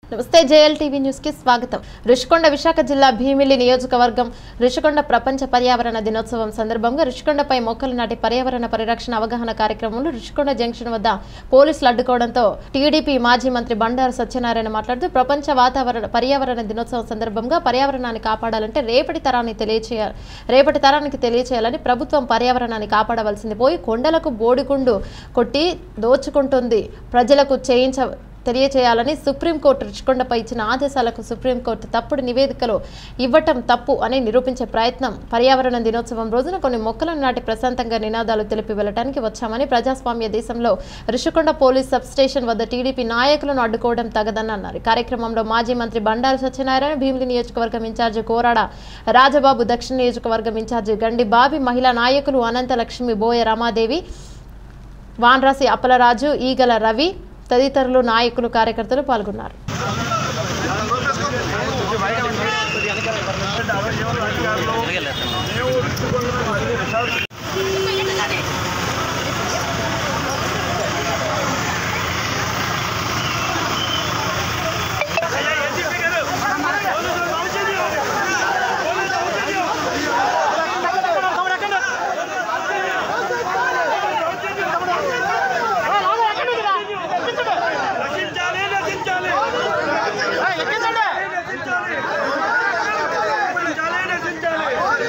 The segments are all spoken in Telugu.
నమస్తే జేఎల్ టీవీ న్యూస్ కి స్వాగతం రుషికొండ విశాఖ జిల్లా భీమిలి నియోజకవర్గం రుషికొండ ప్రపంచ పర్యావరణ దినోత్సవం సందర్భంగా రుషికొండపై మొక్కలు నాటి పర్యావరణ పరిరక్షణ అవగాహన కార్యక్రమంలో రుషికొండ జంక్షన్ వద్ద పోలీసులు అడ్డుకోవడంతో టీడీపీ మాజీ మంత్రి బండారు సత్యనారాయణ మాట్లాడుతూ ప్రపంచ వాతావరణ పర్యావరణ దినోత్సవం సందర్భంగా పర్యావరణాన్ని కాపాడాలంటే రేపటి తరాన్ని తెలియచేయాలి రేపటి తరానికి తెలియచేయాలని ప్రభుత్వం పర్యావరణాన్ని కాపాడవలసింది పోయి కొండలకు బోడిగుండు కొట్టి దోచుకుంటుంది ప్రజలకు చేయించ తెలియచేయాలని సుప్రీంకోర్టు రుచికొండపై ఇచ్చిన ఆదేశాలకు సుప్రీంకోర్టు తప్పుడు నివేదికలు ఇవ్వటం తప్పు అని నిరూపించే ప్రయత్నం పర్యావరణ దినోత్సవం రోజున కొన్ని మొక్కలను నాటి ప్రశాంతంగా నినాదాలు తెలిపి వెళ్ళడానికి వచ్చామని ప్రజాస్వామ్య దేశంలో రుషికొండ పోలీస్ సబ్ స్టేషన్ వద్ద టీడీపీ నాయకులను అడ్డుకోవడం తగదని అన్నారు ఈ కార్యక్రమంలో మాజీ మంత్రి బండారు సత్యనారాయణ భీమిలి నియోజకవర్గం ఇన్ఛార్జి కోరాడ రాజబాబు దక్షిణ నియోజకవర్గం ఇన్ఛార్జి గండి బాబి మహిళా నాయకులు అనంతలక్ష్మి బోయ రమాదేవి వాన్రాసి అప్పలరాజు ఈగల రవి తదితరులు నాయకులు కార్యకర్తలు పాల్గొన్నారు నశించాలి నశించాలి నశించాలి నశించాలి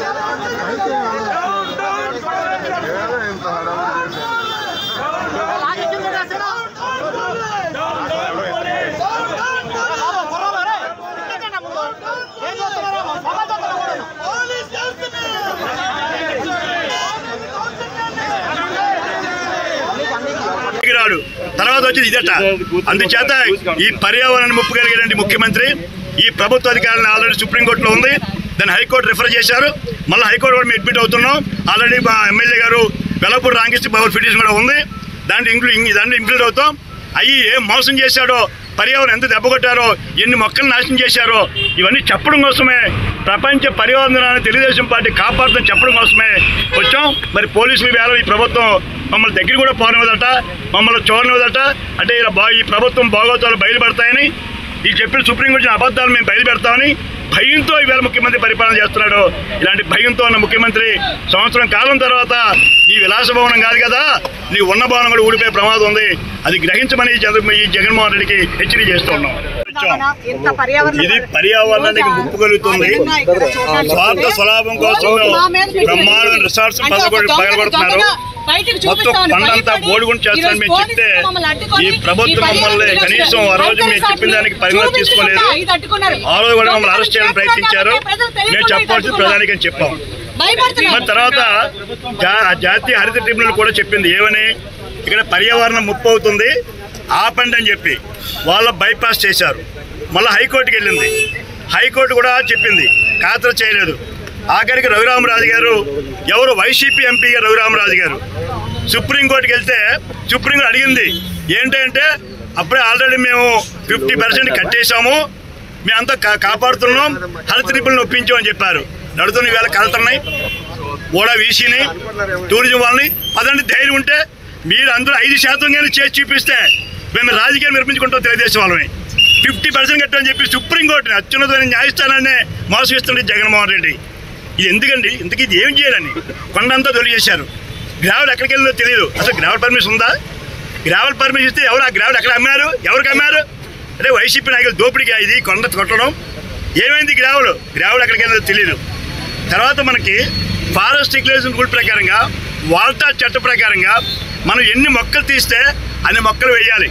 డౌన్ డౌన్ రాడు తర్వాత వచ్చేది ఇదట అందుచేత ఈ పర్యావరణ ముప్పు కలిగిన ముఖ్యమంత్రి ఈ ప్రభుత్వ అధికారులను ఆల్రెడీ సుప్రీంకోర్టులో ఉంది దాన్ని హైకోర్టు రిఫర్ చేశారు మళ్ళీ హైకోర్టు కూడా మేము అడ్మిట్ అవుతున్నాం ఆల్రెడీ మా ఎమ్మెల్యే గారు వెలపూడి రాంకృష్ణ బాబు పిటిషన్ కూడా ఉంది దాంట్లో ఇంక్లూ దాంట్లో ఇంక్లూడ్ అవుతాం అయ్యి ఏం మోసం చేశాడో పర్యావరణం ఎంత దెబ్బకొట్టారో ఎన్ని మొక్కలు నాశనం చేశారో ఇవన్నీ చెప్పడం కోసమే ప్రపంచ పర్యావరణాన్ని తెలుగుదేశం పార్టీ కాపాడుతాం చెప్పడం కోసమే వచ్చాం మరి పోలీసులు వేళ ఈ ప్రభుత్వం మమ్మల్ని దగ్గర కూడా పోనివ్వదట మమ్మల్ని చూడనివ్వదట అంటే ఇలా బా ఈ ప్రభుత్వం బాగోతాలు బయలుపడతాయని ఈ చెప్పిన సుప్రీంకోర్టు అబద్ధాలు మేము బయలుపెడతామని భయంతో ఈవేళ ముఖ్యమంత్రి పరిపాలన చేస్తున్నాడు ఇలాంటి భయంతో ఉన్న ముఖ్యమంత్రి సంవత్సరం కాలం తర్వాత ఈ విలాస భవనం కాదు కదా నీ ఉన్న భవనం కూడా ఊడిపోయే ప్రమాదం ఉంది అది గ్రహించమని ఈ చంద్ర- ఈ జగన్మోహన్ రెడ్డికి హెచ్చరిక చేస్తూ ఉన్నాం ఇంత పర్యావరణ ఇది పర్యావరణానికి ముప్పు కలుగుతుంది స్వార్థ స్వలాభం కోసం బ్రహ్మాండమైన రిసార్ట్స్ పదకొండు పగలగొడుతున్నారు మొత్తం కొండంతా బోడిగుండు చేస్తారని మేము చెప్తే ఈ ప్రభుత్వం మమ్మల్ని కనీసం ఆ రోజు మేము చెప్పిన దానికి పరిగణన తీసుకోలేదు ఆ రోజు కూడా మమ్మల్ని అరెస్ట్ చేయాలని ప్రయత్నించారు మేము చెప్పాల్సింది ప్రధానికి అని చెప్పాం మరి తర్వాత జా- జాతీయ హరిత ట్రిబ్యునల్ కూడా చెప్పింది ఏమని ఇక్కడ పర్యావరణం ముప్పు అవుతుంది ఆపండి అని చెప్పి వాళ్ళ బైపాస్ చేశారు మళ్ళీ హైకోర్టుకి వెళ్ళింది హైకోర్టు కూడా చెప్పింది ఖాతరు చేయలేదు ఆఖరికి రఘురామరాజు గారు ఎవరు వైసీపీ ఎంపీగా రఘురామరాజు గారు సుప్రీంకోర్టుకి వెళ్తే సుప్రీంకోర్టు అడిగింది ఏంటంటే అప్పుడే ఆల్రెడీ మేము ఫిఫ్టీ పర్సెంట్ కట్టేశాము మేమంతా కా- కాపాడుతున్నాం హరిత నిపుణులను ఒప్పించామని చెప్పారు నడుతున్న వేళ కలుతున్నాయి ఓడా వీసీని టూరిజం వాళ్ళని అదండి ధైర్యం ఉంటే మీరు అందరూ ఐదు శాతం కానీ చేసి చూపిస్తే మేము రాజకీయాలు నిర్మించుకుంటాం తెలుగుదేశం వాళ్ళని ఫిఫ్టీ పర్సెంట్ కట్టని చెప్పి సుప్రీంకోర్టుని అత్యున్నతమైన న్యాయస్థానాన్ని మోసగిస్తుంది జగన్మోహన్ రెడ్డి ఇది ఎందుకండి ఇంతకీ ఇది ఏం చేయాలని కొండంతా తొలిచేశారు గ్రావెల్ ఎక్కడికి వెళ్ళిందో తెలియదు అసలు గ్రావెల్ పర్మిషన్ ఉందా గ్రావెల్ పర్మిషన్ ఇస్తే ఎవరు ఆ గ్రావెల్ ఎక్కడ అమ్మారు ఎవరికి అమ్మారు అంటే వైసీపీ నాయకులు దోపిడిగా ఇది కొండ కొట్టడం ఏమైంది గ్రావెల్ గ్రావెల్ ఎక్కడికి వెళ్ళిందో తెలియదు తర్వాత మనకి ఫారెస్ట్ డిక్లరేషన్ రూల్ ప్రకారంగా వాల్టా చట్ట ప్రకారంగా మనం ఎన్ని మొక్కలు తీస్తే అన్ని మొక్కలు వేయాలి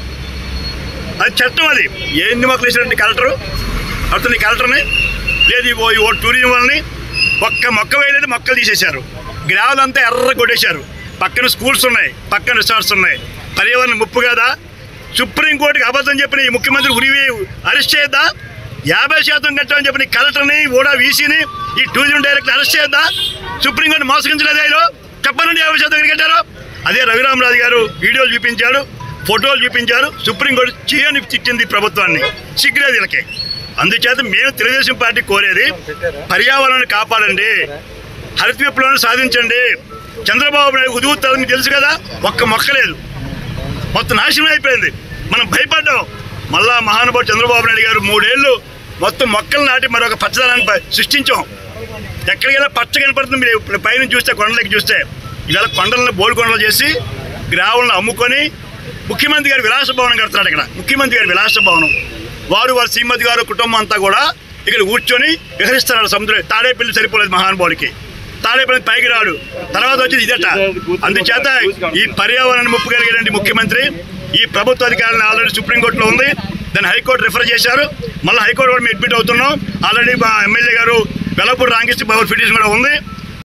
అది చట్టం అది ఎన్ని మొక్కలు వేసినట్టు కలెక్టరు అతని కలెక్టర్ని లేదు ఓ ఓ టూరిజం వాళ్ళని ఒక్క మొక్క వేయలేదు మొక్కలు తీసేశారు గ్రావెల్ అంతా ఎర్ర కొట్టేశారు పక్కన స్కూల్స్ ఉన్నాయి పక్కన రిసార్ట్స్ ఉన్నాయి పర్యావరణం ముప్పు కదా సుప్రీంకోర్టుకి అబద్ధం చెప్పిన ఈ ముఖ్యమంత్రి ఉరివి అరెస్ట్ చేయొద్దా యాభై శాతం కట్టామని చెప్పిన ఈ కలెక్టర్ని ఓడా వీసీని ఈ టూరిజం డైరెక్టర్ అరెస్ట్ చేయొద్దా సుప్రీంకోర్టు మోసగించలేదు ఆయన చెప్పనండి యాభై శాతం ఎక్కడ కట్టారు అదే రఘురామరాజు గారు వీడియోలు చూపించారు ఫోటోలు చూపించారు సుప్రీంకోర్టు చేయని తిట్టింది ఈ ప్రభుత్వాన్ని సిగ్గులేదు వీళ్ళకి అందుచేత మేము తెలుగుదేశం పార్టీ కోరేది పర్యావరణాన్ని కాపాడండి హరిత విప్లవాన్ని సాధించండి చంద్రబాబు నాయుడు ఉదుగుతారు మీకు తెలుసు కదా ఒక్క మొక్క లేదు మొత్తం నాశనం అయిపోయింది మనం భయపడ్డాం మళ్ళా మహానుభావుడు చంద్రబాబు నాయుడు గారు మూడేళ్ళు మొత్తం మొక్కలు నాటి మరొక పచ్చదనాన్ని ప- సృష్టించాం ఎక్కడికైనా పచ్చ కనపడుతుంది మీరు ఇప్పుడు పైన చూస్తే కొండలకి చూస్తే ఇవాళ కొండలను బోడి కొండలు చేసి గ్రావులను అమ్ముకొని ముఖ్యమంత్రి గారు విలాస భవనం కడుతున్నాడు ఇక్కడ ముఖ్యమంత్రి గారి విలాస భవనం వారు వారి శ్రీమతి గారు కుటుంబం అంతా కూడా ఇక్కడ కూర్చొని విహరిస్తున్నారు సముద్రం తాడేపల్లి సరిపోలేదు మహానుభావుడికి తాడేపల్లి పైకి రాడు తర్వాత వచ్చి ఇదట అందుచేత ఈ పర్యావరణ ముప్పు కలిగిన ముఖ్యమంత్రి ఈ ప్రభుత్వ అధికారులను ఆల్రెడీ సుప్రీంకోర్టులో ఉంది దాన్ని హైకోర్టు రిఫర్ చేశారు మళ్ళీ హైకోర్టు కూడా మేము అడ్మిట్ అవుతున్నాం ఆల్రెడీ మా ఎమ్మెల్యే గారు వెలపూడి రాంకృష్ణ బాబు పిటిషన్ కూడా ఉంది